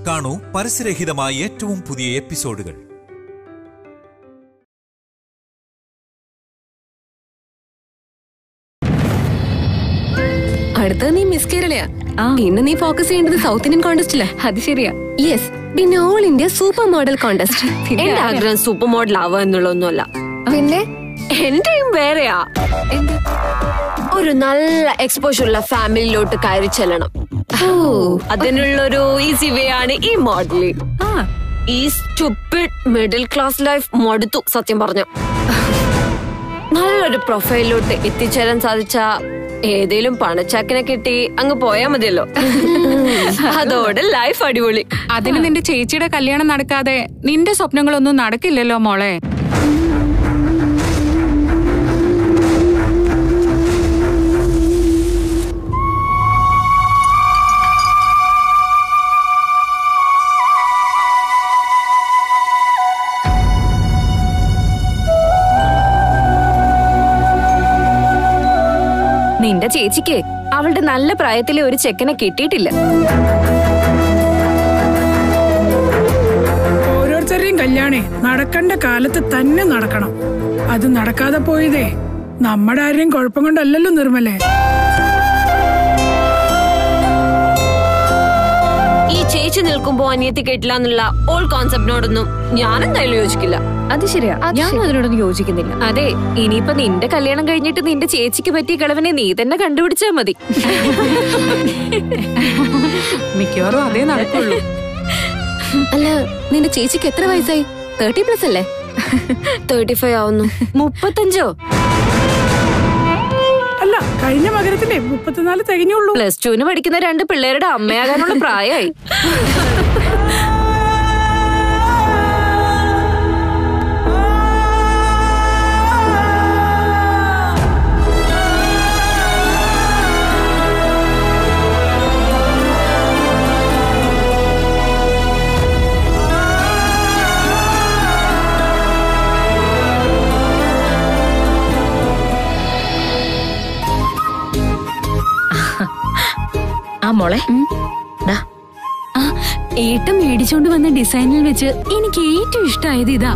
കാണൂ പരസ്യരഹിതമായ ഏറ്റവും പുതിയ എപ്പിസോഡുകൾ അടുത്തത് നീ മിസ് കേരളയാ പിന്നെ നീ ഫോക്കസ് ചെയ്യേണ്ടത് സൗത്ത് ഇന്ത്യൻ കോൺടെസ്റ്റിലാ അത് ശരിയാ യെസ് പിന്നെ all India super model contest എന്റെ ആഗ്രഹം സൂപ്പർ മോഡൽ ആവുക എന്നുള്ളതൊന്നുമല്ല പിന്നെ എന്റെയും വേറെയാ ഒരു നല്ല എക്സ്പോഷർ ഉള്ള ഫാമിലിയിലോട്ട് കയറി ചെല്ലണം അതിനുള്ള ഒരു ഈസി വേ ആണ് ഈ മോഡലിംഗ് ആ ഈ സ്റ്റുപ്പിഡ് മിഡിൽ ക്ലാസ് ലൈഫ് മടുത്തു സത്യം പറഞ്ഞ നല്ലൊരു പ്രൊഫൈലിലോട്ട് എത്തിച്ചേരാൻ സാധിച്ച ഏതേലും പണച്ചാക്കിനെ കിട്ടി അങ്ങ് പോയാ മതിയല്ലോ അതോടെ ലൈഫ് അടിപൊളി അതിന് നിന്റെ ചേച്ചിയുടെ കല്യാണം നടക്കാതെ നിന്റെ സ്വപ്നങ്ങളൊന്നും നടക്കില്ലല്ലോ മോളെ നിന്റെ ചേച്ചിക്ക് അവളുടെ നല്ല പ്രായത്തിലെ ഒരു ചെക്കനെ കിട്ടിയിട്ടില്ല ഓരോരുത്തരുടെയും കല്യാണേ നടക്കേണ്ട കാലത്ത് തന്നെ നടക്കണം അത് നടക്കാതെ പോയതേ നമ്മുടെ ആരെയും കുഴപ്പം കൊണ്ടല്ലല്ലോ നിർമ്മലേ ഈ ചേച്ചി നിൽക്കുമ്പോ അനിയത്തി കേട്ടില്ല എന്നുള്ള ഓൾ കോൺസെപ്റ്റിനോടൊന്നും ഞാൻ എന്തായാലും യോജിക്കില്ല അത് ശരിയാ ഞാൻ അതിനോടൊന്നും യോജിക്കുന്നില്ല അതെ ഇനിയിപ്പൊ നിന്റെ കല്യാണം കഴിഞ്ഞിട്ട് നിന്റെ ചേച്ചിക്ക് പറ്റിയ കളവിനെ നീ തന്നെ കണ്ടുപിടിച്ചാ മതി മിക്കവാറും അതേ നടക്കുള്ളൂ അല്ല നിന്റെ ചേച്ചിക്ക് എത്ര വയസ്സായി തേർട്ടി പ്ലസ് അല്ലേ തേർട്ടി ഫൈവ് ആവുന്നു മുപ്പത്തഞ്ചോ അല്ല കഴിഞ്ഞ മകരത്തിന്റെ മുപ്പത്തിനാല് തികഞ്ഞുള്ളൂ പ്ലസ് ടുവിന് പഠിക്കുന്ന രണ്ട് പിള്ളേരുടെ അമ്മയാകാനുള്ള പ്രായമായി ആ മോളെ ദാ, ആ ഏട്ടൻ മേടിച്ചോണ്ട് വന്ന ഡിസൈനിൽ വെച്ച് എനിക്ക് ഏറ്റവും ഇഷ്ടമായത് ഇതാ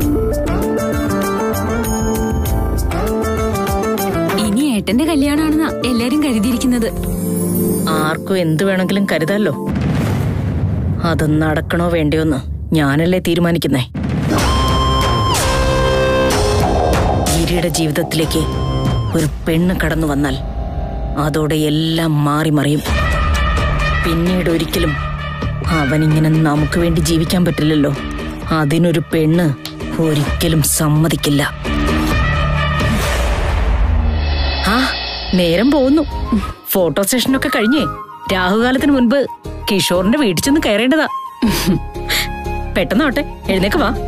ഇനി ഏട്ടന്റെ കല്യാണാണെന്നാ എല്ലാരും കരുതിയിരിക്കുന്നത് ആർക്കും എന്ത് വേണമെങ്കിലും കരുതാലോ അത് നടക്കണോ വേണ്ടയോന്ന് ഞാനല്ലേ തീരുമാനിക്കുന്നേ ഗിരിയുടെ ജീവിതത്തിലേക്ക് ഒരു പെണ്ണ് കടന്നു വന്നാൽ അതോടെ എല്ലാം മാറി മറിയും പിന്നീട് ഒരിക്കലും അവനിങ്ങനെ നമുക്ക് വേണ്ടി ജീവിക്കാൻ പറ്റില്ലല്ലോ അതിനൊരു പെണ്ണ് ഒരിക്കലും സമ്മതിക്കില്ല ആ നേരം പോകുന്നു ഫോട്ടോ സെഷനൊക്കെ കഴിഞ്ഞേ രാഹുകാലത്തിന് മുൻപ് കിഷോറിന്റെ വീട്ടിൽ ചെന്ന് കയറേണ്ടതാ പെട്ടെന്നാവട്ടെ എഴുന്നേക്ക് വാ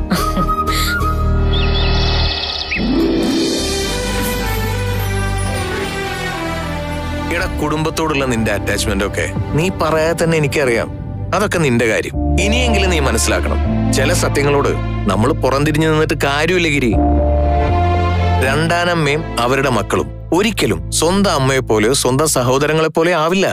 എടാ കുടുംബത്തോടുള്ള നിന്റെ അറ്റാച്ച്മെന്റ് ഒക്കെ നീ പറയാതെ തന്നെ എനിക്കറിയാം അതൊക്കെ നിന്റെ കാര്യം ഇനിയെങ്കിലും നീ മനസ്സിലാക്കണം ചില സത്യങ്ങളോട് നമ്മൾ പുറംതിരിഞ്ഞു നിന്നിട്ട് കാര്യമില്ല ഗിരി രണ്ടാനമ്മയും അവരുടെ മക്കളും ഒരിക്കലും സ്വന്തം അമ്മയെ പോലെയോ സ്വന്തം സഹോദരങ്ങളെ പോലെയോ ആവില്ല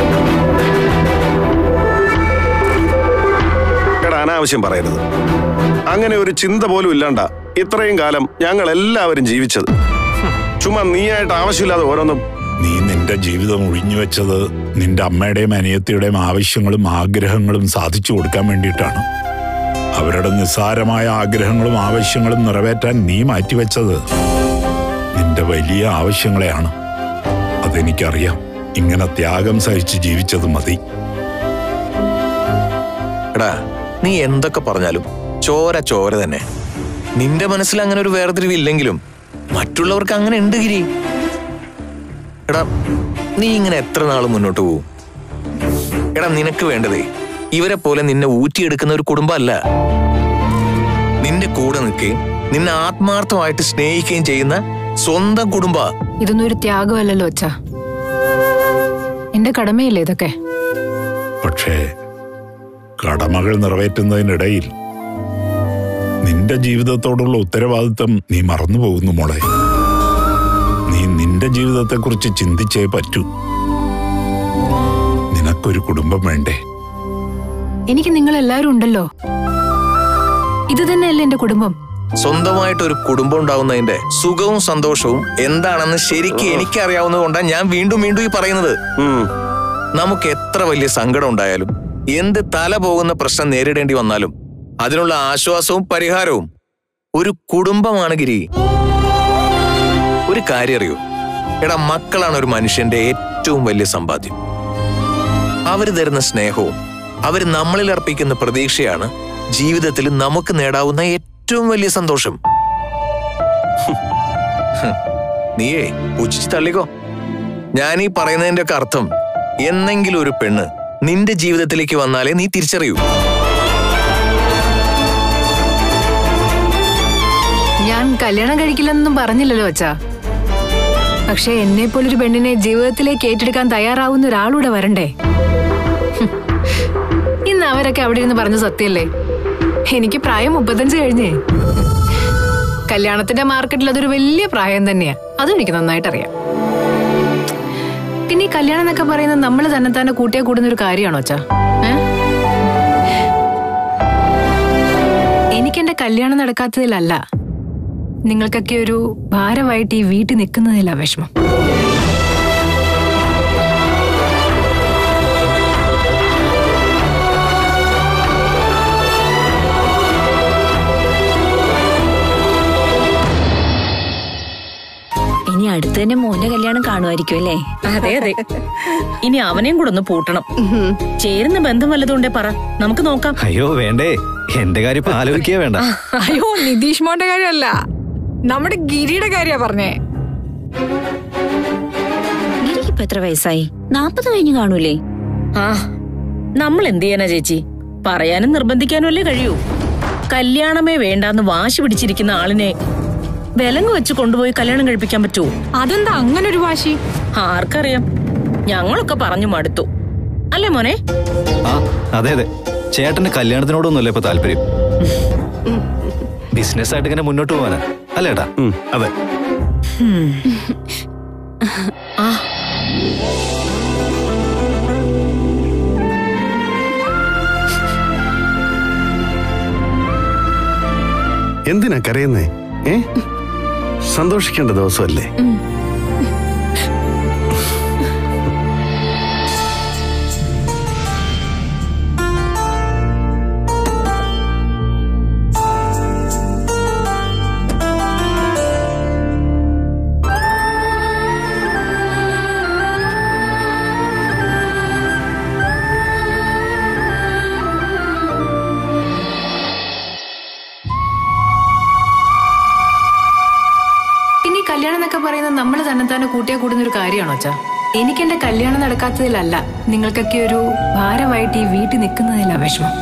എടാ അനാവശ്യം പറയരുത് അങ്ങനെ ഒരു ചിന്ത പോലും ഇല്ലാണ്ട ഇത്രയും കാലം ഞങ്ങൾ എല്ലാവരും ജീവിച്ചത് ചുമ്മാ നീയായിട്ട് ആവശ്യമില്ലാതെ ഓരോന്നും നീ നിന്റെ ജീവിതം ഒഴിഞ്ഞുവെച്ചത് നിന്റെ അമ്മയുടെയും അനിയത്തിയുടെയും ആവശ്യങ്ങളും ആഗ്രഹങ്ങളും സാധിച്ചു കൊടുക്കാൻ വേണ്ടിയിട്ടാണ് അവരുടെ നിസ്സാരമായ ആഗ്രഹങ്ങളും ആവശ്യങ്ങളും നിറവേറ്റാൻ നീ മാറ്റിവെച്ചത് നിന്റെ വലിയ ആവശ്യങ്ങളെയാണ് അതെനിക്കറിയാം ഇങ്ങനെ ത്യാഗം സഹിച്ച് ജീവിച്ചത് മതി എടാ നീ എന്തൊക്കെ പറഞ്ഞാലും ചോര ചോര തന്നെ നിന്റെ മനസ്സിൽ അങ്ങനെ ഒരു വേർതിരിവില്ലെങ്കിലും മറ്റുള്ളവർക്ക് അങ്ങനെ ഉണ്ട് ഗിരി എടാ നീ ഇങ്ങനെ എത്ര നാൾ മുന്നോട്ട് പോവും എടാ നിനക്ക് വേണ്ടതേ ഇവരെ പോലെ നിന്നെ ഊറ്റിയെടുക്കുന്ന ഒരു കുടുംബമല്ല നിന്റെ കൂടെ നിൽക്കുകയും നിന്നെ ആത്മാർത്ഥമായിട്ട് സ്നേഹിക്കുകയും ചെയ്യുന്ന സ്വന്തം കുടുംബ ഇതൊന്നും ഒരു ത്യാഗമല്ലല്ലോ അച്ഛ എന്റെ കടമയല്ലേ ഇതൊക്കെ പക്ഷേ കടമകൾ നിറവേറ്റുന്നതിനിടയിൽ നിന്റെ ജീവിതത്തോടുള്ള ഉത്തരവാദിത്തം നീ മറന്നു പോകുന്നു മോളെ നീ നിന്റെ ജീവിതത്തെക്കുറിച്ച് ചിന്തിച്ചേ പറ്റൂ നിനക്കൊരു കുടുംബം വേണ്ടേ എനിക്ക് നിങ്ങൾ എല്ലാവരും ഉണ്ടല്ലോ ഇത് തന്നെയല്ലേ എന്റെ കുടുംബം സ്വന്തമായിട്ട് ഒരു കുടുംബം ഉണ്ടാവുന്നതിന്റെ സുഖവും സന്തോഷവും എന്താണെന്ന് ശരിക്കും എനിക്കറിയാവുന്നത് കൊണ്ടാണ് ഞാൻ വീണ്ടും വീണ്ടും ഈ പറയുന്നത് നമുക്ക് എത്ര വലിയ സങ്കടം ഉണ്ടായാലും എന്ത് തല പോകുന്ന പ്രശ്നം നേരിടേണ്ടി വന്നാലും അതിനുള്ള ആശ്വാസവും പരിഹാരവും ഒരു കുടുംബമാണ് ഗിരി ഒരു കാര്യം അറിയൂ എടാ മക്കളാണ് ഒരു മനുഷ്യന്റെ ഏറ്റവും വലിയ സമ്പാദ്യം അവര് തരുന്ന സ്നേഹവും അവര് നമ്മളിൽ അർപ്പിക്കുന്ന പ്രതീക്ഷയാണ് ജീവിതത്തിൽ നമുക്ക് നേടാവുന്ന ഏറ്റവും വലിയ സന്തോഷം ഹ്, നീയേ പുച്ഛിച്ച് തള്ളിക്കോ ഞാൻ ഈ പറയുന്നതിന്റെ ഒക്കെ അർത്ഥം എന്നെങ്കിലും ഒരു പെണ്ണ് നിന്റെ ജീവിതത്തിലേക്ക് വന്നാലേ നീ തിരിച്ചറിയൂ ഞാൻ കല്യാണം കഴിക്കില്ലെന്നൊന്നും പറഞ്ഞില്ലല്ലോ അച്ഛാ പക്ഷെ എന്നെ പോലൊരു പെണ്ണിനെ ജീവിതത്തിലേക്ക് ഏറ്റെടുക്കാൻ തയ്യാറാവുന്ന ഒരാളൂടെ വരണ്ടേ ഹും. ഇന്ന് അവരൊക്കെ അവിടെ ഇരുന്ന് പറഞ്ഞ സത്യല്ലേ എനിക്ക് പ്രായം മുപ്പത്തഞ്ച് കഴിഞ്ഞേ കല്യാണത്തിന്റെ മാർക്കറ്റിൽ അതൊരു വലിയ പ്രായം തന്നെയാ അതും എനിക്ക് നന്നായിട്ട് അറിയാം പിന്നെ ഈ കല്യാണം എന്നൊക്കെ പറയുന്നത് നമ്മൾ തന്നെ തന്നെ കൂട്ടിയാ കൂടുന്ന ഒരു കാര്യമാണോ അച്ഛാ ഏ? എനിക്കെന്റെ കല്യാണം നടക്കാത്തതിലല്ല നിങ്ങൾക്കൊക്കെ ഒരു ഭാരമായിട്ട് ഈ വീട്ടിൽ നിൽക്കുന്നതിലാ വിഷമം ഇനി അടുത്ത് തന്നെ മോന്റെ കല്യാണം കാണുമായിരിക്കും അല്ലേ അതെ അതെ ഇനി അവനെയും കൂടെ ഒന്ന് പൂട്ടണം ചേരുന്ന ബന്ധം വല്ലതുകൊണ്ടേ പറ നമുക്ക് നോക്കാം അയ്യോ വേണ്ടേ എന്റെ കാര്യം ഇപ്പൊ ആലോചിക്കേ വേണ്ട അയ്യോ നിതീഷ് മോന്റെ കാര്യമല്ല നമ്മുടെ ഗിരിയുടെ കാര്യ പറഞ്ഞേ ഗിരിക്ക് ഇപ്പൊ എത്ര വയസ്സായി നാപ്പത് കഴിഞ്ഞു കാണൂലേ ആ നമ്മൾ എന്ത് ചെയ്യാനാ ചേച്ചി പറയാനും നിർബന്ധിക്കാനും അല്ലേ കഴിയൂ കല്യാണമേ വേണ്ടാന്ന് വാശി പിടിച്ചിരിക്കുന്ന ആളിനെ വിലങ്ങ് വെച്ച് കൊണ്ടുപോയി കല്യാണം കഴിപ്പിക്കാൻ പറ്റുമോ അതെന്താ അങ്ങനെ ഒരു വാശി ആർക്കറിയാം ഞങ്ങളൊക്കെ പറഞ്ഞു മടുത്തു അല്ലേ മോനെ ആ അതെ അതെ ചേട്ടന്റെ കല്യാണത്തിനോടൊന്നുമല്ല ഇപ്പൊ താല്പര്യം ബിസിനസ് ആയിട്ട് ഇങ്ങനെ മുന്നോട്ട് പോവാനാ അല്ലേട്ടാ അതെ ആ എന്തിനാ കരയുന്നേ ഏ സന്തോഷിക്കേണ്ട ദിവസമല്ലേ പിന്നെ ഈ കല്യാണം എന്നൊക്കെ പറയുന്നത് നമ്മൾ തന്നെ തന്നെ കൂട്ടിയാ കൂടുന്ന ഒരു കാര്യമാണോ അച്ഛാ എനിക്കെന്റെ കല്യാണം നടക്കാത്തതിലല്ല നിങ്ങൾക്കൊക്കെ ഒരു ഭാരമായിട്ട് ഈ വീട്ടിൽ നിൽക്കുന്നതിലാ വിഷമം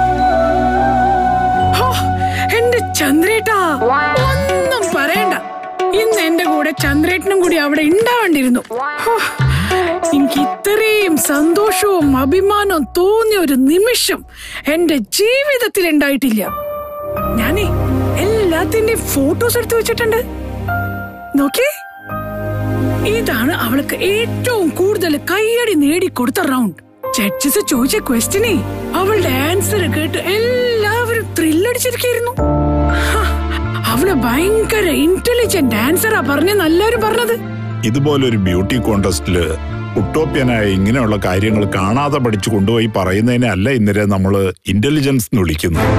ഹോ, എന്റെ ചന്ദ്രേട്ടാ ഒന്നും പറയണ്ട ഇന്ന് എന്റെ കൂടെ ചന്ദ്രേട്ടനും കൂടി അവിടെ ഉണ്ടാവേണ്ടിയിരുന്നു ഹോ, എനിക്ക് ഇത്രയും സന്തോഷവും അഭിമാനവും തോന്നിയ ഒരു നിമിഷം എന്റെ ജീവിതത്തിൽ ഉണ്ടായിട്ടില്ല ഞാനേ എല്ലാത്തിന്റെയും ഫോട്ടോസ് എടുത്തു വെച്ചിട്ടുണ്ട് നോക്കിയേ ഇതാണ് അവൾക്ക് ഏറ്റവും കൂടുതൽ കയ്യടി നേടിക്കൊടുത്ത റൗണ്ട് ജഡ്ജസ് ചോദിച്ച ക്വസ്റ്റിനെ അവളുടെ ആൻസർ കേട്ട് എല്ലാവരും ത്രില്ലടിച്ചിരിക്കുന്നു ഹ, അവള് ഭയങ്കര ഇന്റലിജന്റ് ആൻസറാ പറഞ്ഞെന്ന് എല്ലാവരും പറഞ്ഞത് ഇതുപോലൊരു ബ്യൂട്ടി കോntestല് ഉട്ടോപ്യനായ ഇങ്ങനെയുള്ള കാര്യങ്ങൾ കാണാതെ പഠിച്ചു കൊണ്ടുപോയി പറയുന്നതിനെ അല്ല ഇന്നലെ നമ്മള് ഇന്റലിജൻസ് എന്ന് വിളിക്കുന്നത്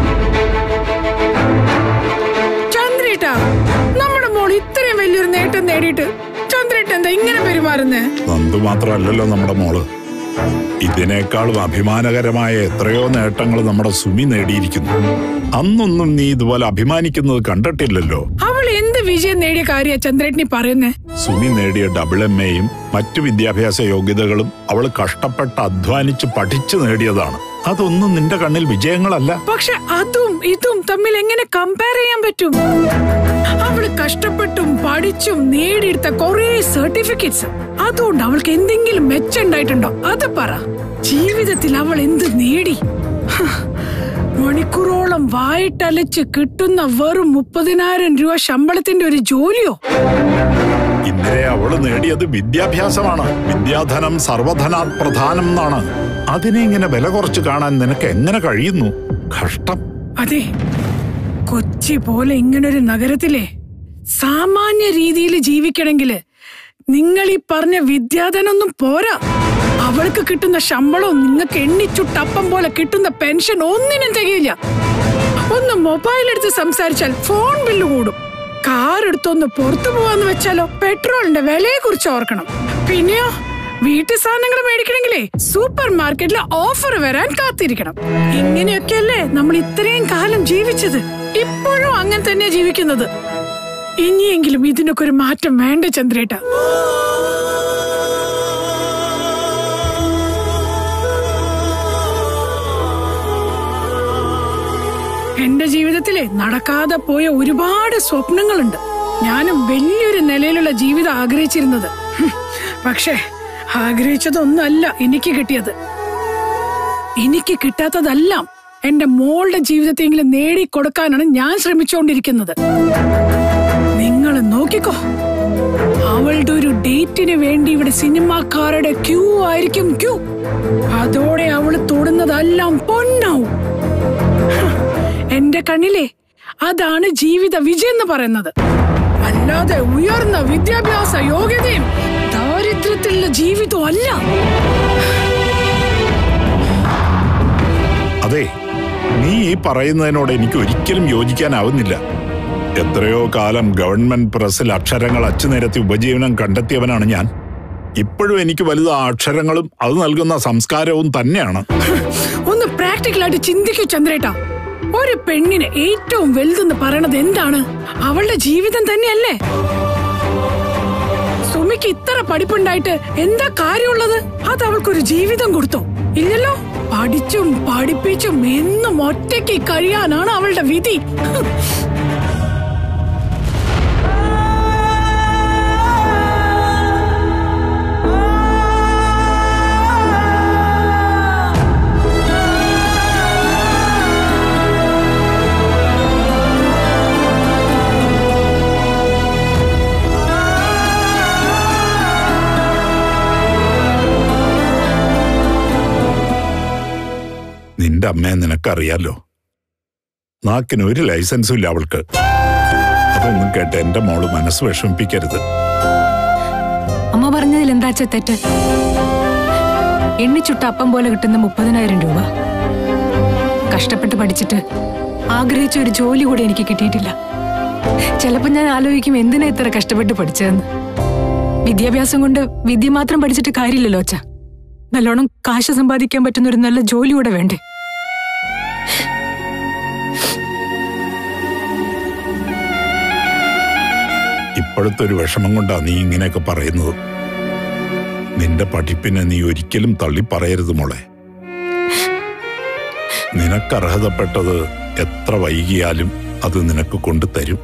ചന്ദ്രേട്ടാ നമ്മുടെ മോൾ ഇത്രയും വലിയൊരു നേട്ടം നേടിയിട്ട് ചന്ദ്രേട്ട എന്താ ഇങ്ങനെ പെരുമാറുന്നേ നന്ദു മാത്രമല്ലല്ലോ നമ്മുടെ മോള് ഇതിനേക്കാളും അഭിമാനകരമായ എത്രയോ നേട്ടങ്ങൾ നമ്മുടെ സുമി നേടിയിരിക്കുന്നു അന്നൊന്നും നീ ഇതുപോലെ അഭിമാനിക്കുന്നത് കണ്ടിട്ടില്ലല്ലോ അവൾ എന്ത് വിജയം നേടിയ കാര്യ ചന്ദ്രേട്ടനി പറയുന്നേ സുമി നേടിയ ഡബിൾ എം എയും മറ്റു വിദ്യാഭ്യാസ യോഗ്യതകളും അവൾ കഷ്ടപ്പെട്ട് അധ്വാനിച്ച് പഠിച്ചു നേടിയതാണ് അതൊന്നും നിന്റെ കണ്ണിൽ വിജയങ്ങളല്ല പക്ഷെ അതും ഇതും തമ്മിൽ എങ്ങനെ കമ്പയർ ചെയ്യാൻ പറ്റും അവള് കഷ്ടപ്പെട്ടും പഠിച്ചും നേടിയെടുത്ത കുറേ സർട്ടിഫിക്കറ്റ്സ് അതുകൊണ്ട് അവൾക്ക് എന്തെങ്കിലും മെച്ചുണ്ടായിട്ടുണ്ടോ അത് പറ ജീവിതത്തിൽ അവൾ എന്ത് നേടി ഹ, മണിക്കൂറോളം വായിട്ടലച്ച് കിട്ടുന്ന വെറും മുപ്പതിനായിരം രൂപ ശമ്പളത്തിന്റെ ഒരു ജോലിയോ ഇന്നലെ അവള് നേടിയത് വിദ്യാഭ്യാസമാണ് വിദ്യാധനം സർവധനാത് പ്രധാനം എന്നാണ് അതിനെ ഇങ്ങനെ വില കുറച്ച് കാണാൻ നിനക്ക് എങ്ങനെ കഴിയുന്നു കഷ്ടം അതെ കൊച്ചി പോലെ ഇങ്ങനൊരു നഗരത്തിലെ സാമാന്യ രീതിയിൽ ജീവിക്കണമെങ്കില് നിങ്ങൾ ഈ പറഞ്ഞ വിദ്യാധനൊന്നും പോരാ അവൾക്ക് കിട്ടുന്ന ശമ്പളവും നിങ്ങൾക്ക് എണ്ണിച്ചുട്ടപ്പം പോലെ കിട്ടുന്ന പെൻഷൻ ഒന്നിനും തികയില്ല ഒന്ന് മൊബൈൽ എടുത്ത് സംസാരിച്ചാൽ ഫോൺ ബില്ല് കൂടും കാർ എടുത്തൊന്ന് പുറത്തു പോവാന്ന് വെച്ചാലോ പെട്രോളിന്റെ വിലയെ കുറിച്ച് ഓർക്കണം പിന്നെയോ വീട്ടു സാധനങ്ങൾ മേടിക്കണമെങ്കിലേ സൂപ്പർ മാർക്കറ്റിലെ ഓഫർ വരാൻ കാത്തിരിക്കണം ഇങ്ങനെയൊക്കെയല്ലേ നമ്മൾ ഇത്രയും കാലം ജീവിച്ചത് ഇപ്പോഴും അങ്ങനെ തന്നെ ജീവിക്കുന്നത് ഇനിയെങ്കിലും ഇതിനൊക്കെ ഒരു മാറ്റം വേണ്ട ചന്ദ്രേട്ട എന്റെ ജീവിതത്തിലെ നടക്കാതെ പോയ ഒരുപാട് സ്വപ്നങ്ങളുണ്ട് ഞാനും വലിയൊരു നിലയിലുള്ള ജീവിതം ആഗ്രഹിച്ചിരുന്നത് ഹും, പക്ഷേ ആഗ്രഹിച്ചതൊന്നല്ല എനിക്ക് കിട്ടിയത് എനിക്ക് കിട്ടാത്തതെല്ലാം എന്റെ മോളുടെ ജീവിതത്തെങ്കിലും നേടിക്കൊടുക്കാനാണ് ഞാൻ ശ്രമിച്ചുകൊണ്ടിരിക്കുന്നത് നിങ്ങൾ നോക്കിക്കോ അവളുടെ ഒരു ഡേറ്റിന് വേണ്ടി ഇവിടെ സിനിമാക്കാരുടെ ക്യൂ ആയിരിക്കും ക്യൂ അതോടെ അവള് തൊടുന്നതെല്ലാം പൊന്നാവും ഹ്, എന്റെ കണ്ണിലെ അതാണ് ജീവിത വിജയം എന്ന് പറയുന്നത് അല്ലാതെ ഉയർന്ന വിദ്യാഭ്യാസ യോഗ്യതയും ദാരിദ്ര്യത്തിലുള്ള ജീവിതവും അല്ല അതെ നീ ഈ പറയുന്നതിനോട് എനിക്ക് ഒരിക്കലും യോജിക്കാനാവുന്നില്ല എത്രയോ കാലം ഗവൺമെന്റ് പ്രസിൽ അക്ഷരങ്ങൾ അച്ചുനിരത്തി ഉപജീവനം കണ്ടെത്തിയവനാണ് ഞാൻ ഇപ്പോഴും എനിക്ക് വലുത് ആ അക്ഷരങ്ങളും അത് നൽകുന്ന സംസ്കാരവും തന്നെയാണ് ഒന്ന് പ്രാക്ടിക്കലായിട്ട് ചിന്തിക്കൂ ചന്ദ്രേട്ട ഒരു പെണ്ണിന് ഏറ്റവും വലുതെന്ന് പറയണത് എന്താണ് അവളുടെ ജീവിതം തന്നെയല്ലേ സുമിക്ക് ഇത്ര പഠിപ്പുണ്ടായിട്ട് എന്താ കാര്യമുള്ളത് അത് അവൾക്കൊരു ജീവിതം കൊടുത്തോ ഇല്ലല്ലോ പഠിച്ചും പഠിപ്പിച്ചും എന്നും ഒറ്റയ്ക്ക് കഴിയാനാണ് അവളുടെ വിധി ഹ്. നിന്റെ അമ്മയെ നിനക്കറിയാലോ നാക്കിന് ഒരു ലൈസൻസും ഇല്ല അവൾക്ക് അതൊന്നും കേട്ട് എന്റെ മോള് മനസ്സ് വിഷമിപ്പിക്കരുത് അമ്മ പറഞ്ഞതിൽ എന്താച്ച തെറ്റ് എണ്ണിച്ചുട്ട അപ്പം പോലെ കിട്ടുന്ന മുപ്പതിനായിരം രൂപ കഷ്ടപ്പെട്ട് പഠിച്ചിട്ട് ആഗ്രഹിച്ച ഒരു ജോലി കൂടി എനിക്ക് കിട്ടിയിട്ടില്ല ചിലപ്പോൾ ഞാൻ ആലോചിക്കും എന്തിനാ ഇത്ര കഷ്ടപ്പെട്ട് പഠിച്ചതെന്ന് വിദ്യാഭ്യാസം കൊണ്ട് വിദ്യ മാത്രം പഠിച്ചിട്ട് കാര്യമില്ലല്ലോ അച്ഛ നല്ലോണം കാശ് സമ്പാദിക്കാൻ പറ്റുന്ന ഒരു നല്ല ജോലി കൂടെ വേണ്ടേ ഇപ്പോഴത്തെ ഒരു വിഷമം കൊണ്ടാ നീ ഇങ്ങനെയൊക്കെ പറയുന്നത് നിന്റെ പഠിപ്പിനെ നീ ഒരിക്കലും തള്ളി പറയരുത് മോളെ നിനക്ക് അർഹതപ്പെട്ടത് എത്ര വൈകിയാലും അത് നിനക്ക് കൊണ്ടുതരും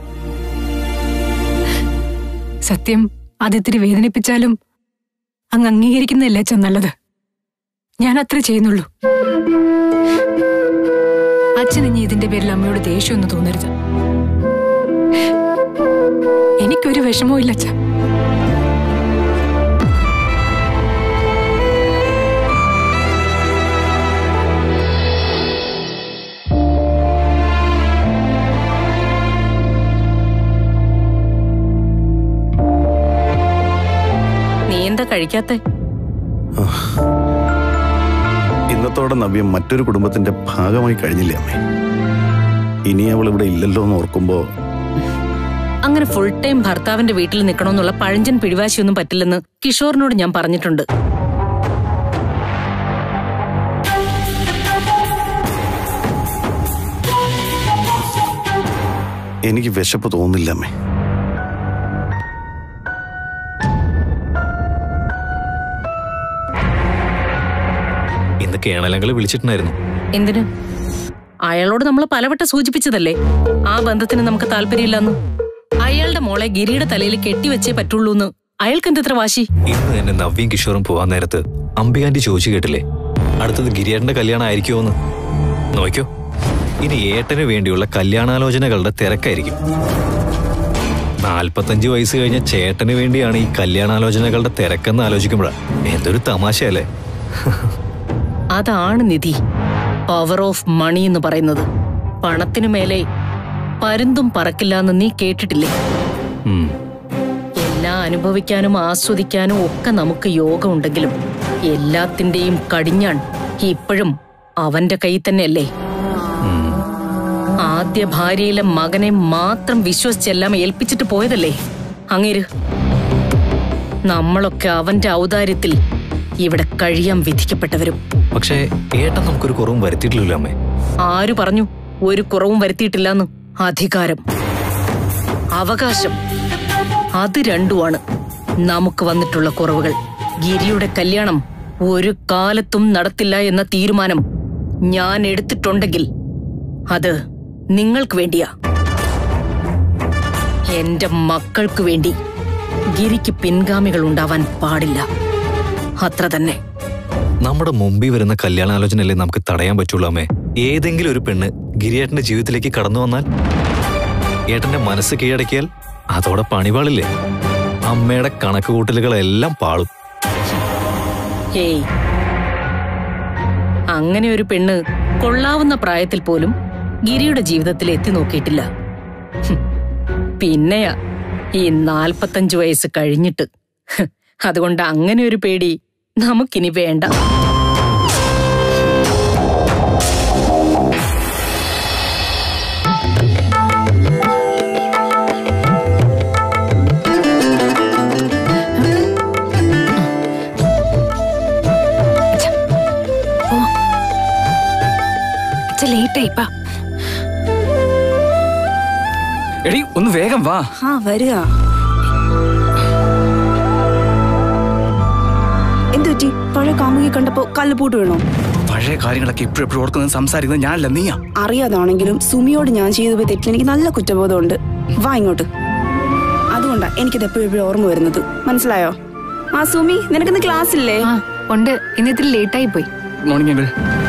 സത്യം അതിത്തിരി വേദനിപ്പിച്ചാലും അങ്ങ് അംഗീകരിക്കുന്നതല്ലേ അച്ഛൻ നല്ലത് ഞാൻ അത്ര ചെയ്യുന്നുള്ളൂ അച്ഛൻ ഇനി ഇതിന്റെ പേരിൽ അമ്മയോട് ദേഷ്യമൊന്നും തോന്നരുത് എനിക്കൊരു വിഷമവും ഇല്ല അച്ഛ നീ എന്താ കഴിക്കാത്തെ ഇന്നത്തോടെ നവ്യം മറ്റൊരു കുടുംബത്തിന്റെ ഭാഗമായി കഴിഞ്ഞില്ലേ അമ്മേ ഇനി അവൾ ഇവിടെ ഇല്ലല്ലോ എന്ന് ഓർക്കുമ്പോ അങ്ങനെ ഫുൾ ടൈം ഭർത്താവിന്റെ വീട്ടിൽ നിൽക്കണമെന്നുള്ള പഴഞ്ചൻ പിടിവാശിയൊന്നും പറ്റില്ലെന്ന് കിഷോറിനോട് ഞാൻ പറഞ്ഞിട്ടുണ്ട് എനിക്ക് വിശപ്പ് തോന്നില്ല അമ്മേ ഇന്ന് കേണലങ്ങൾ വിളിച്ചിട്ടുണ്ടായിരുന്നു എന്തിന് അയാളോട് നമ്മൾ പലവട്ടം സൂചിപ്പിച്ചതല്ലേ ആ ബന്ധത്തിന് നമുക്ക് താല്പര്യമില്ലെന്ന് അയാളുടെ മോളെ ഗിരിയുടെ തലയിൽ കെട്ടിവെച്ചേ പറ്റുള്ളൂന്ന് അയാൾക്ക് എന്തെത്ര വാശി ഇന്ന് തന്നെ നവ്യം കിഷോറും പോവാൻ നേരത്ത് അംബികാന്റി ചോദിച്ചു കേട്ടില്ലേ അടുത്തത് ഗിരിയേട്ടന്റെ കല്യാണം ആയിരിക്കുമോ എന്ന് നോക്കോ ഇനി ഏട്ടന് വേണ്ടിയുള്ള കല്യാണാലോചനകളുടെ തിരക്കായിരിക്കും നാൽപ്പത്തഞ്ച് വയസ്സ് കഴിഞ്ഞ ചേട്ടന് വേണ്ടിയാണ് ഈ കല്യാണാലോചനകളുടെ തിരക്കെന്ന് ആലോചിക്കുമ്പോഴാ എന്തൊരു തമാശയല്ലേ അതാണ് നിധി പവർ ഓഫ് മണി എന്ന് പറയുന്നത് പണത്തിനു മേലെ പരുന്തും പറക്കില്ല എന്ന് നീ കേട്ടിട്ടില്ലേ ഉം. എല്ലാം അനുഭവിക്കാനും ആസ്വദിക്കാനും ഒക്കെ നമുക്ക് യോഗമുണ്ടെങ്കിലും എല്ലാത്തിന്റെയും കടിഞ്ഞാൺ ഇപ്പോഴും അവന്റെ കയ്യിൽ തന്നെയല്ലേ ആദ്യ ഭാര്യയിലെ മകനെ മാത്രം വിശ്വസിച്ചെല്ലാം ഏൽപ്പിച്ചിട്ട് പോയതല്ലേ അങ്ങേര് നമ്മളൊക്കെ അവന്റെ ഔദാര്യത്തിൽ ഇവിടെ കഴിയാൻ വിധിക്കപ്പെട്ടവരും പക്ഷേ ഏട്ടൻ നമുക്കൊരു കുറവും വരുത്തിയിട്ടില്ലല്ലോ അമ്മേ ആരു പറഞ്ഞു ഒരു കുറവും വരുത്തിയിട്ടില്ലെന്ന് അധികാരം അവകാശം അത് രണ്ടുമാണ് നമുക്ക് വന്നിട്ടുള്ള കുറവുകൾ ഗിരിയുടെ കല്യാണം ഒരു കാലത്തും നടത്തില്ല എന്ന തീരുമാനം ഞാൻ എടുത്തിട്ടുണ്ടെങ്കിൽ അത് നിങ്ങൾക്ക് വേണ്ടിയാ എന്റെ മക്കൾക്ക് വേണ്ടി ഗിരിക്ക് പിൻഗാമികൾ ഉണ്ടാവാൻ പാടില്ല അത്ര തന്നെ നമ്മുടെ മുമ്പിൽ വരുന്ന കല്യാണാലോചനയല്ലേ നമുക്ക് തടയാൻ പറ്റുള്ളൂ അമ്മേ ഏതെങ്കിലും ഒരു പെണ്ണ് ഗിരിയേട്ടന്റെ ജീവിതത്തിലേക്ക് കടന്നു വന്നാൽ ഏട്ടന്റെ മനസ്സ് കീഴടക്കിയാൽ അതോടെ പണിപാളില്ലേ അമ്മയുടെ കണക്ക് കൂട്ടലുകളെല്ലാം പാളും ഏയ് അങ്ങനെ ഒരു പെണ്ണ് കൊള്ളാവുന്ന പ്രായത്തിൽ പോലും ഗിരിയുടെ ജീവിതത്തിൽ എത്തി നോക്കിയിട്ടില്ല ഹും. പിന്നെയാ ഈ നാൽപ്പത്തഞ്ചു വയസ്സ് കഴിഞ്ഞിട്ട് ഹ്. അതുകൊണ്ട് അങ്ങനെ ഒരു പേടി നമുക്കിനി വേണ്ട ലേറ്റ് ആയിപ്പാ എടി ഒന്ന് വേഗം വാ ആ വരിക എന്തുപറ്റി പഴയ കാമുകി കണ്ടപ്പോ കല്ലുപൂട്ട് വീണോ പഴയ കാര്യങ്ങളൊക്കെ ഇപ്പോഴും എപ്പോഴും ഓർക്കുന്നത് സംസാരിക്കുന്നത് ഞാനല്ല നീയാ അറിയാതാണെങ്കിലും സുമിയോട് ഞാൻ ചെയ്തു പോയി തെറ്റിൽ എനിക്ക് നല്ല കുറ്റബോധമുണ്ട് വാ ഇങ്ങോട്ട് അതുകൊണ്ടാ എനിക്കിത് എപ്പോഴും എപ്പോഴും ഓർമ്മ വരുന്നത് മനസ്സിലായോ ആ സുമി നിനക്കിന്ന് ക്ലാസ് ഇല്ലേ ഉണ്ട് ഇന്നിത്തിരി ലേറ്റ് ആയി പോയി മോർണിംഗ് അങ്കിൾ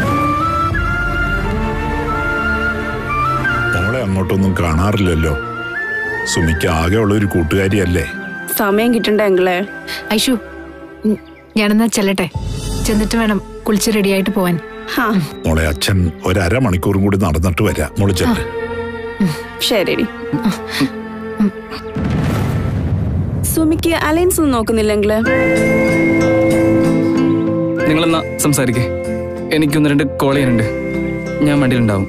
മോളെ അങ്ങോട്ടൊന്നും കാണാറില്ലല്ലോ സുമിക്ക് ആകെയുള്ള ഒരു കൂട്ടുകാരിയല്ലേ സമയം കിട്ടണ്ടേ അങ്കിളെ ഐഷു ഉം, ഞാനെന്നാ ചെല്ലട്ടെ ചെന്നിട്ട് വേണം കുളിച്ച് റെഡിയായിട്ട് പോവാൻ മോളെ അച്ഛൻ ഒരമണിക്കൂറും കൂടി നടന്നിട്ട് വരാം മോള് ചെല്ല് ശരി സുമിക്ക് അലയൻസ് ഒന്നും നോക്കുന്നില്ലെങ്കില് നിങ്ങളെന്നാ സംസാരിക്കേ എനിക്കൊന്ന് രണ്ട് കോൾ ചെയ്യാനുണ്ട് ഞാൻ വണ്ടിയിലുണ്ടാവും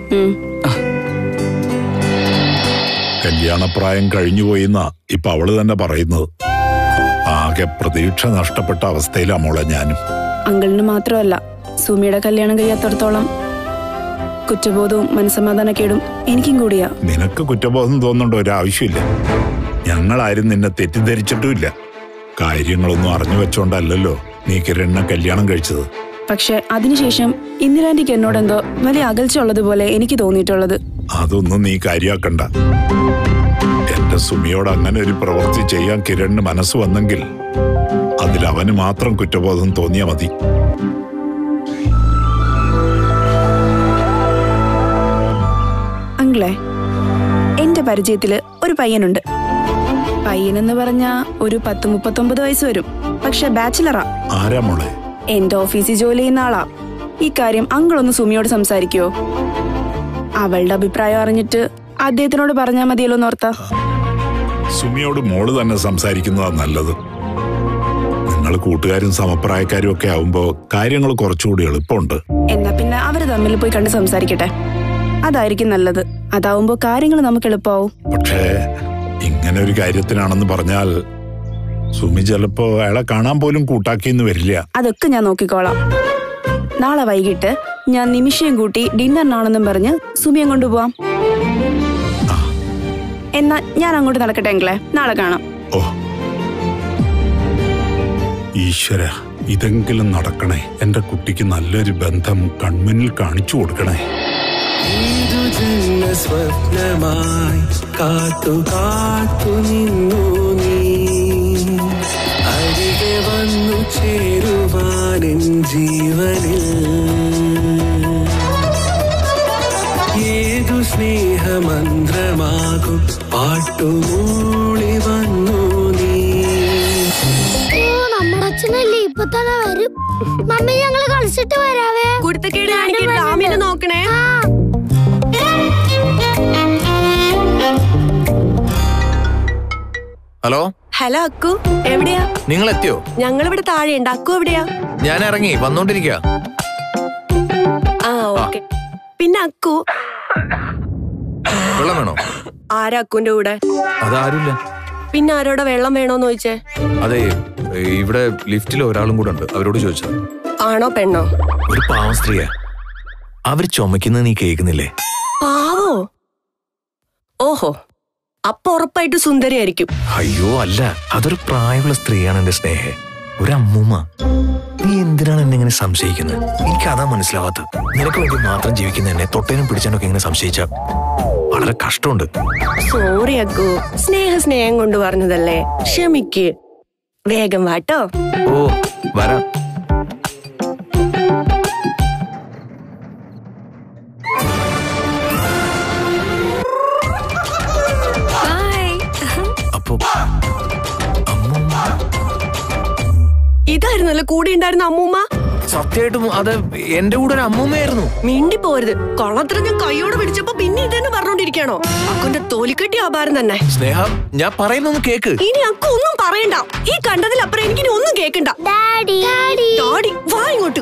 കല്യാണപ്രായം കഴിഞ്ഞുപോയിന്നാ ഇപ്പൊ അവള് തന്നെ പറയുന്നത് ആകെ പ്രതീക്ഷ നഷ്ടപ്പെട്ട അവസ്ഥയിലാ മോളെ ഞാനും അങ്കിളിന് മാത്രമല്ല സുമിയുടെ കല്യാണം കഴിയാത്തടത്തോളം കുറ്റബോധവും മനസമാധാനക്കേടും എനിക്കും കൂടിയാ നിനക്ക് കുറ്റബോധം തോന്നേണ്ട ഒരാവശ്യമില്ല ഞങ്ങളാരും നിന്നെ തെറ്റിദ്ധരിച്ചിട്ടുമില്ല കാര്യങ്ങളൊന്നും അറിഞ്ഞു വെച്ചോണ്ടല്ലല്ലോ നീ കിരണിനെ കല്യാണം കഴിച്ചത് പക്ഷെ അതിനുശേഷം ഇന്ദിരാന്റിക്ക് എന്നോട് എന്തോ വലിയ അകൽച്ച ഉള്ളതുപോലെ എനിക്ക് തോന്നിയിട്ടുള്ളത് അതൊന്നും നീ കാര്യാക്കണ്ട എന്റെ സുമിയോട് അങ്ങനെ ഒരു പ്രവൃത്തി ചെയ്യാൻ കിരണിന് മനസ്സ് വന്നെങ്കിൽ അതിൽ അവന് മാത്രം കുറ്റബോധം തോന്നിയാ മതി അങ്കിളെ എന്റെ പരിചയത്തില് ഒരു പയ്യനുണ്ട് പയ്യനെന്ന് പറഞ്ഞ ഒരു പത്ത് മുപ്പത്തൊമ്പത് വയസ്സ് വരും പക്ഷെ ബാച്ചിലറാ ആരാ മോളെ എന്റെ ഓഫീസിൽ ജോലി ചെയ്യുന്ന ആളാ ഈ കാര്യം അങ്കിൾ ഒന്ന് സുമിയോട് സംസാരിക്കുവോ അവളുടെ അഭിപ്രായം അറിഞ്ഞിട്ട് അദ്ദേഹത്തിനോട് പറഞ്ഞാൽ മതിയല്ലോ എന്നോർത്ത സുമിയോട് മോള് തന്നെ സംസാരിക്കുന്നതാ നല്ലത് നിങ്ങൾ കൂട്ടുകാരും സമപ്രായക്കാരും ഒക്കെ ആവുമ്പോ കാര്യങ്ങൾ കുറച്ചുകൂടി എളുപ്പമുണ്ട് എന്നാ പിന്നെ അവര് തമ്മിൽ പോയി കണ്ട് സംസാരിക്കട്ടെ അതായിരിക്കും നല്ലത് അതാവുമ്പോ കാര്യങ്ങൾ നമുക്ക് എളുപ്പമാവും പക്ഷേ ഇങ്ങനെ ഒരു കാര്യത്തിനാണെന്ന് പറഞ്ഞാൽ സുമി ചിലപ്പോ അയാളെ കാണാൻ പോലും കൂട്ടാക്കിയെന്ന് വരില്ല അതൊക്കെ ഞാൻ നോക്കിക്കോളാം നാളെ വൈകിട്ട് ഞാൻ നിമിഷയും കൂട്ടി ഡിന്നറിനാണെന്നും പറഞ്ഞ് സുമിയം കൊണ്ടുപോവാം എന്നാ ഞാൻ അങ്ങോട്ട് നടക്കട്ടെ എങ്കിലേ നാളെ കാണാം ഈശ്വര ഇതെങ്കിലും നടക്കണേ എന്റെ കുട്ടിക്ക് നല്ലൊരു ബന്ധം കൺമുന്നിൽ കാണിച്ചു കൊടുക്കണേ ഏതു ജന്മ സ്വപ്നമായി കാത്തു കാത്തു നിന്നു നീ അരികെ വന്നു ചേരുവാനെൻ ജീവനിൽ ഏതു സ്നേഹമന്ത്രമാകും പാട്ടുമൂളി മമ്മി ഞങ്ങള് കളിച്ചിട്ട് വരാവേ കുരുത്തക്കേട് കാണിക്കരുത് ആമിനെ നോക്കണേ ഹലോ ഹലോ അക്കു എവിടെയാ നിങ്ങൾ എത്തിയോ ഞങ്ങളിവിടെ താഴെയുണ്ട് അക്കു എവിടെയാ ഞാൻ ഇറങ്ങി വന്നോണ്ടിരിക്കുക ആ ഓക്കെ പിന്നെ അക്കു വെള്ളം വേണോ ആരാ അക്കുന്റെ കൂടെ അതാരുമില്ല പിന്നെ ആരോടെ വെള്ളം വേണോന്ന് ചോദിച്ചേ അതെ ഇവിടെ ലിഫ്റ്റിൽ ഒരാളും കൂടെ ഉണ്ട് അവരോട് ചോദിച്ചത് ആണോ പെണ്ണോ ഒരു പാവം സ്ത്രീയാ അവര് ചുമക്കുന്നത് നീ കേൾക്കുന്നില്ലേ പാവോ ഓഹോ അപ്പൊ ഉറപ്പായിട്ട് സുന്ദരിയായിരിക്കും അയ്യോ അല്ല അതൊരു പ്രായമുള്ള സ്ത്രീയാണ് എന്റെ സ്നേഹ ഒരു അമ്മൂമ്മ നീ എന്തിനാണ് എന്നെ ഇങ്ങനെ സംശയിക്കുന്നത് എനിക്ക് അതാ മനസ്സിലാവാത്തത് നിനക്ക് വേണ്ടി മാത്രം ജീവിക്കുന്ന എന്നെ തൊട്ടേനും പിടിച്ചാനൊക്കെ ഇങ്ങനെ സംശയിച്ച വളരെ കഷ്ടമുണ്ട് സോറി അക്കു സ്നേഹ സ്നേഹം കൊണ്ട് പറഞ്ഞതല്ലേ ക്ഷമിക്ക് വേഗം വാട്ടോ ഓ വരാം അപ്പോ ഇതായിരുന്നല്ലോ കൂടെ ഉണ്ടായിരുന്ന അമ്മൂമ്മ സത്യമായിട്ടും അത് എന്റെ കൂടെ ഒരു അമ്മൂമ്മയായിരുന്നു മിണ്ടി പോരുത് കൊള്ളത്ര ഞാൻ കൈയോട് പിടിച്ചപ്പോ പിന്നെ ഇതന്നെ പറഞ്ഞോണ്ടിരിക്കണോ അക്കുന്റെ തോലിക്കെട്ടി ആഭാരം തന്നെ സ്നേഹ ഞാൻ പറയുന്നൊന്ന് കേക്ക് ഇനി അക്കു ഒന്നും പറയണ്ട ഈ കണ്ടതിലപ്പുറം എനിക്കിനി ഒന്നും കേക്കണ്ട ഡാഡി ഡാഡി വാ ഇങ്ങോട്ട്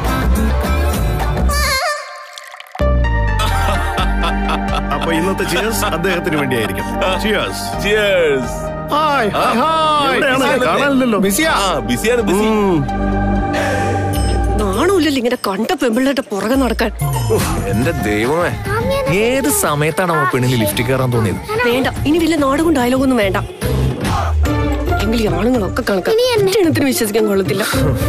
അപ്പൊ ഇന്നത്തെ ചിയേഴ്സ് അദ്ദേഹത്തിന് വേണ്ടിയായിരിക്കും cheers cheers hi hi hi എവിടെയാണ് കാണാനില്ലല്ലോ ബിസിയാണ് ബിസി നാണമില്ലല്ലോ ഇങ്ങനെ കണ്ട പെമ്പിള്ളേരുടെ പുറകെ നടക്കാൻ എന്റെ ദൈവമേ ഏത് സമയത്താണ് അവ പെണ്ണിന് ലിഫ്റ്റ് കയറാൻ തോന്നിയത് വേണ്ട ഇനി വലിയ നാടകം ഡയലോഗൊന്നും വേണ്ട എങ്കിൽ ഈ ആണുങ്ങളൊക്കെ കണക്കാം എണ്ണത്തിന് വിശ്വസിക്കാൻ കൊള്ളത്തില്ല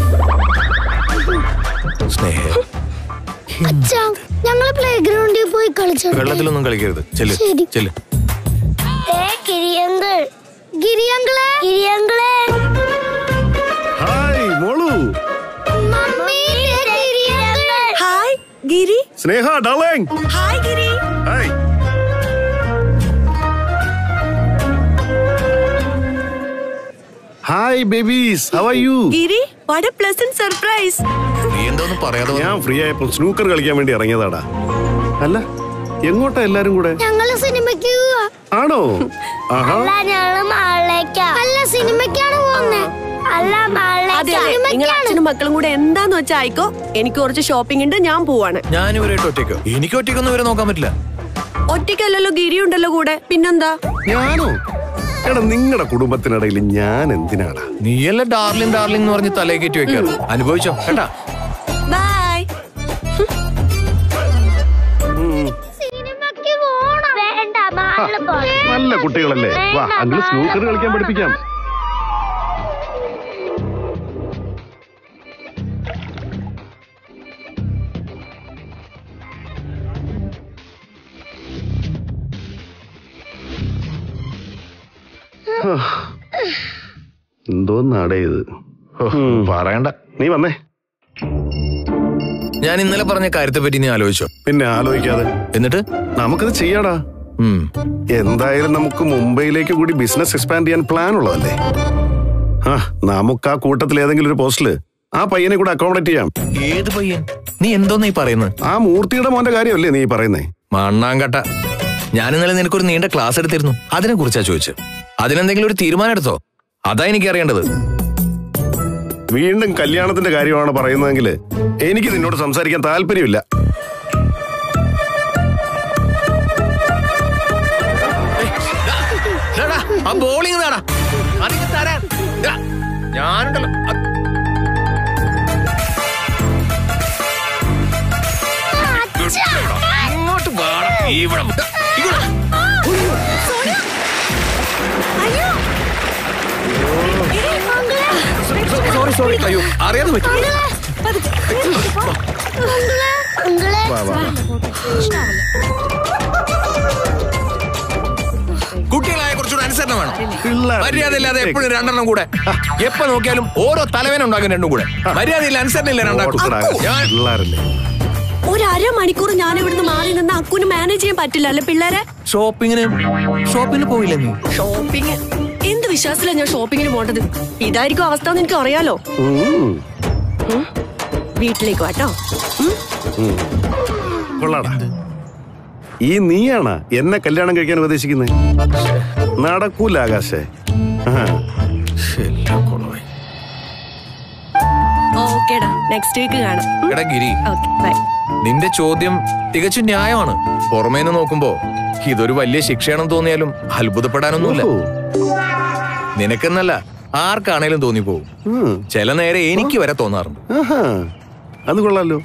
സ്നേഹ അച്ഛാ ഞങ്ങള് പ്ലേ ഗ്രൗണ്ടിൽ പോയി കളിച്ചു വെള്ളത്തിലൊന്നും കളിക്കരുത് ചെല്ല് ശരി. ചെല്ല് ഗിരിയങ്കിൾ ഗിരിയങ്കിളെ ഗിരിയങ്കിളെ ഹായ് മോളു mummy hi Giri Sneha darling hi Giri hi hi babies how are you Giri what a pleasant surprise നീ എന്തോന്നും പറയാതെ ഞാൻ ഫ്രീ ആയപ്പോൾ സ്നൂക്കർ കളിക്കാൻ വേണ്ടി ഇറങ്ങിയതാടാ അല്ല എങ്ങോട്ടാ എല്ലാരും കൂടെ ഞങ്ങള് സിനിമയ്ക്ക് പോവാ ആണോ ആഹാ അല്ല ഞങ്ങള് മാളിലേക്കാ അല്ല സിനിമയ്ക്കാണ് പോകുന്നത് അല്ല അതെ മാളിലേക്ക് അതെ നിങ്ങൾ സിനിമയ്ക്കാണ് അച്ഛനും മക്കളും കൂടെ എന്താന്ന് വെച്ചാ ആയിക്കോ എനിക്ക് കുറച്ച് ഷോപ്പിംഗ് ഉണ്ട് ഞാൻ പോവാണ് ഞാൻ ഇവരായിട്ട് ഒറ്റയ്ക്കോ എനിക്ക് ഒറ്റയ്ക്കൊന്നും ഇവരെ നോക്കാൻ പറ്റില്ല ഒറ്റയ്ക്കല്ലല്ലോ ഗിരി ഉണ്ടല്ലോ കൂടെ പിന്നെന്താ ഞാനോ എടാ നിങ്ങളുടെ കുടുംബത്തിനിടയിൽ ഞാൻ എന്തിനാടാ നീയല്ലേ ഡാർലിംഗ് ഡാർലിംഗ് എന്ന് പറഞ്ഞ് തലേ കയറ്റി വെക്കാറ് അനുഭവിച്ചോ കേട്ടാ ബൈ സിനിമയ്ക്ക് പോണം വേണ്ട മാളില് പോണം നല്ല കുട്ടികളല്ലേ വാ അങ്കിൾ സ്നൂക്കർ കളിക്കാൻ പഠിപ്പിക്കാം എന്തോന്നാടേ ഇത് പറയണ്ട നീ വന്നേ ഞാൻ ഇന്നലെ പറഞ്ഞ കാര്യത്തെ പറ്റി നീ ആലോചിച്ചോ പിന്നെ ആലോചിക്കാതെ എന്നിട്ട് നമുക്കത് ചെയ്യാടാ എന്തായാലും നമുക്ക് മുംബൈയിലേക്ക് കൂടി ബിസിനസ് എക്സ്പാൻഡ് ചെയ്യാൻ പ്ലാൻ ഉള്ളതല്ലേ ആ നമുക്ക് ആ കൂട്ടത്തിൽ ഏതെങ്കിലും ഒരു പോസ്റ്റില് ആ പയ്യനെ കൂടെ അക്കോമഡേറ്റ് ചെയ്യാം ഏത് പയ്യൻ നീ എന്തോന്ന് ഈ പറയുന്നത് ആ മൂർത്തിയുടെ മോന്റെ കാര്യമല്ലേ നീ പറയുന്നേ മണ്ണാങ്കട്ട ഞാൻ ഇന്നലെ നിനക്കൊരു നീണ്ട ക്ലാസ് എടുത്തിരുന്നു അതിനെ കുറിച്ചാ ചോദിച്ചത് അതിനെന്തെങ്കിലും ഒരു തീരുമാനം എടുത്തോ അതാ എനിക്ക് അറിയേണ്ടത് വീണ്ടും കല്യാണത്തിന്റെ കാര്യമാണ് പറയുന്നതെങ്കിൽ എനിക്ക് നിന്നോട് സംസാരിക്കാൻ താല്പര്യമില്ല ഡാടാ, ആ ബോളിംഗ് താടാ അതിന് തരാൻ ദാ, ഞാനുണ്ടല്ലോ അത് ഇങ്ങോട്ട് വാടാ ഇവിടെ ദാ, ഇങ്ങോട്ട്. സോറി സോറി അയ്യോ അറിയാതെ പറ്റി വാ, വാ, വാ. കുട്ടികളായ കുറച്ചുകൂടെ അനുസരണം വേണം പിള്ളേർ. മര്യാദയില്ലാതെ എപ്പോഴും രണ്ടെണ്ണം കൂടെ എപ്പോ നോക്കിയാലും ഓരോ തലവേന ഉണ്ടാകും രണ്ടും കൂടെ മര്യാദയില്ല അനുസരണയില്ല രണ്ടാക്കും ഞാൻ പിള്ളേരല്ലേ ഒരു അരമണിക്കൂർ ഞാൻ ഇവിടുന്ന് മാറി നിന്ന് അക്കുന് മാനേജ് ചെയ്യാൻ പറ്റില്ല അല്ലെ പിള്ളേരെ ഷോപ്പിങ്ങിന് ഷോപ്പിങ്ങിന് പോയില്ലേ നീ ഷോപ്പിംഗ് എന്ത് വിശ്വാസത്തിലാണ് ഞാൻ ഷോപ്പിങ്ങിന് പോണ്ടത് ഇതായിരിക്കും അവസ്ഥ എന്ന് എനിക്ക് അറിയാലോ ഉം. വീട്ടിലേക്ക് വാട്ടോ ഉം. കൊള്ളാടാ ഈ നീയാണാ എന്നെ കല്യാണം കഴിക്കാൻ ഉപദേശിക്കുന്നത് നടക്കൂല ആകാശേ ആ. ഓക്കേടാ നെക്സ്റ്റ് വീക്ക് കാണാം എടാ ഗിരി ഓക്കെ ബൈ നിന്റെ ചോദ്യം തികച്ചും ന്യായമാണ് പുറമേന്ന് നോക്കുമ്പോ ഇതൊരു വലിയ ശിക്ഷയാണെന്ന് തോന്നിയാലും അത്ഭുതപ്പെടാനൊന്നുമില്ല നിനക്കെന്നല്ല ആർക്കാണേലും തോന്നിപ്പോവും ചില നേരെ എനിക്ക് വരെ തോന്നാറുണ്ട് ആഹാ. അത് കൊള്ളാലോ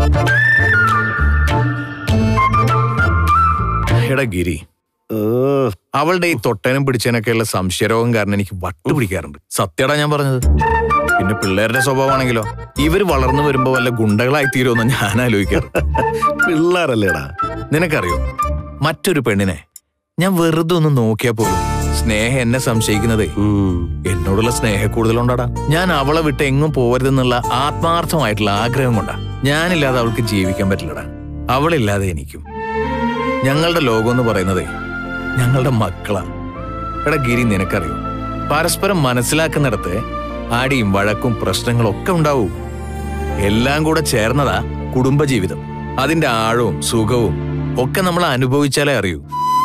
എടാ ഗിരി അവളുടെ ഈ തൊട്ടനും പിടിച്ചതിനൊക്കെയുള്ള സംശയരോഗം കാരണം എനിക്ക് വട്ട് പിടിക്കാറുണ്ട് സത്യടാ ഞാൻ പറഞ്ഞത് പിന്നെ പിള്ളേരുടെ സ്വഭാവമാണെങ്കിലോ ഇവര് വളർന്നു വരുമ്പോ വല്ല ഗുണ്ടകളായി തീരുമെന്ന് ഞാൻ ആലോചിക്കാറ് പിള്ളേരല്ലേടാ നിനക്കറിയോ മറ്റൊരു പെണ്ണിനെ ഞാൻ വെറുതെ ഒന്ന് നോക്കിയാ പോലും സ്നേഹം എന്നെ സംശയിക്കുന്നതേ എന്നോടുള്ള സ്നേഹ കൂടുതലുണ്ടാടാ ഞാൻ അവളെ വിട്ട് എങ്ങും പോവരുതെന്നുള്ള ആത്മാർത്ഥമായിട്ടുള്ള ആഗ്രഹം കൊണ്ടാ ഞാനില്ലാതെ അവൾക്ക് ജീവിക്കാൻ പറ്റില്ലടാ അവളില്ലാതെ എനിക്കും ഞങ്ങളുടെ ലോകം എന്ന് പറയുന്നതേ ഞങ്ങളുടെ മക്കളാ എടാ ഗിരി നിനക്കറിയോ പരസ്പരം മനസ്സിലാക്കുന്നിടത്ത് ആടിയും വഴക്കും പ്രശ്നങ്ങളും ഒക്കെ ഉണ്ടാവൂ എല്ലാം കൂടെ ചേർന്നതാ കുടുംബജീവിതം അതിന്റെ ആഴവും സുഖവും ഒക്കെ നമ്മൾ അനുഭവിച്ചാലേ അറിയൂ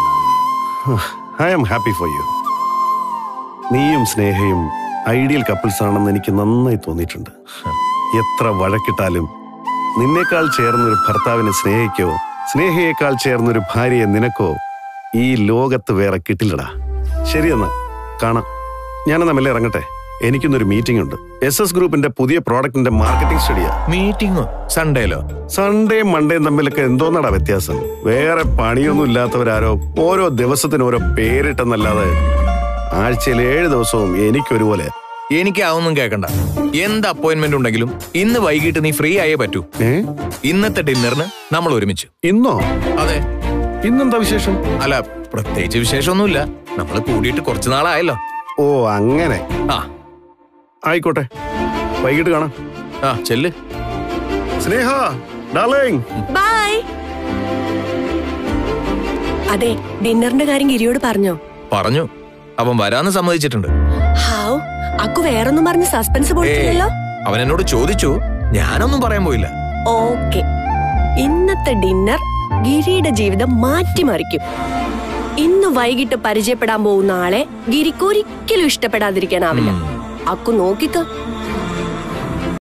I am happy for you നീയും സ്നേഹയും ഐഡിയൽ കപ്പിൾസ് ആണെന്ന് എനിക്ക് നന്നായി തോന്നിയിട്ടുണ്ട് എത്ര വഴക്കിട്ടാലും നിന്നേക്കാൾ ചേർന്നൊരു ഭർത്താവിനെ സ്നേഹിക്കോ സ്നേഹയേക്കാൾ ചേർന്നൊരു ഭാര്യയെ നിനക്കോ ഈ ലോകത്ത് വേറെ കിട്ടില്ലടാ ശരിയെന്നാ കാണാം ഞാനെന്നാ മെല്ലെ ഇറങ്ങട്ടെ എനിക്കിന്നൊരു മീറ്റിംഗ് ഉണ്ട് എസ് എസ് ഗ്രൂപ്പിന്റെ പുതിയ പ്രോഡക്റ്റിന്റെ മാർക്കറ്റിംഗ് സ്റ്റഡിയാ മീറ്റിംഗോ സൺഡേലോ സൺഡേയും മൺഡേയും തമ്മിലൊക്കെ എന്തോന്നടാ വ്യത്യാസം വേറെ പണിയൊന്നും ഇല്ലാത്തവരാരോ ഓരോ ദിവസത്തിന് ഓരോ പേരിട്ടെന്നല്ലാതെ ആഴ്ചയിൽ ഏഴ് ദിവസവും എനിക്കൊരുപോലെ എനിക്ക് അതൊന്നും കേൾക്കണ്ട എന്ത് അപ്പോയിന്റ്മെന്റ് ഉണ്ടെങ്കിലും ഇന്ന് വൈകിട്ട് നീ ഫ്രീ ആയേ പറ്റൂ ഇന്നത്തെ ഡിന്നറിന് നമ്മൾ ഒരുമിച്ച് ഇന്നോ അതെ ഇന്നെന്താ വിശേഷം അല്ല പ്രത്യേകിച്ച് വിശേഷമൊന്നുമില്ല നമ്മൾ കൂടിയിട്ട് കുറച്ചു നാളായല്ലോ ഓ അങ്ങനെ ആ ആയിക്കോട്ടെ വൈകിട്ട് കാണാം ആ ചെല്ല് സ്നേഹ ഡാർലിംഗ് ബൈ അതെ ഡിന്നറിന്റെ കാര്യം ഗിരിയോട് പറഞ്ഞോ പറഞ്ഞു അവൻ വരാന്ന് സമ്മതിച്ചിട്ടുണ്ട് ഹാവ് അക്കു വേറൊന്നും പറഞ്ഞ് സസ്പെൻസ് പോയിട്ടില്ലല്ലോ അവൻ എന്നോട് ചോദിച്ചു ഞാനൊന്നും പറയാൻ പോയില്ല ഓക്കെ ഇന്നത്തെ ഡിന്നർ ഗിരിയുടെ ജീവിതം മാറ്റിമറിക്കും ഇന്ന് വൈകിട്ട് പരിചയപ്പെടാൻ പോകുന്ന ആളെ ഗിരിക്ക് ഒരിക്കലും ഇഷ്ടപ്പെടാതിരിക്കാനാവില്ല അക്കു നോക്കിക്ക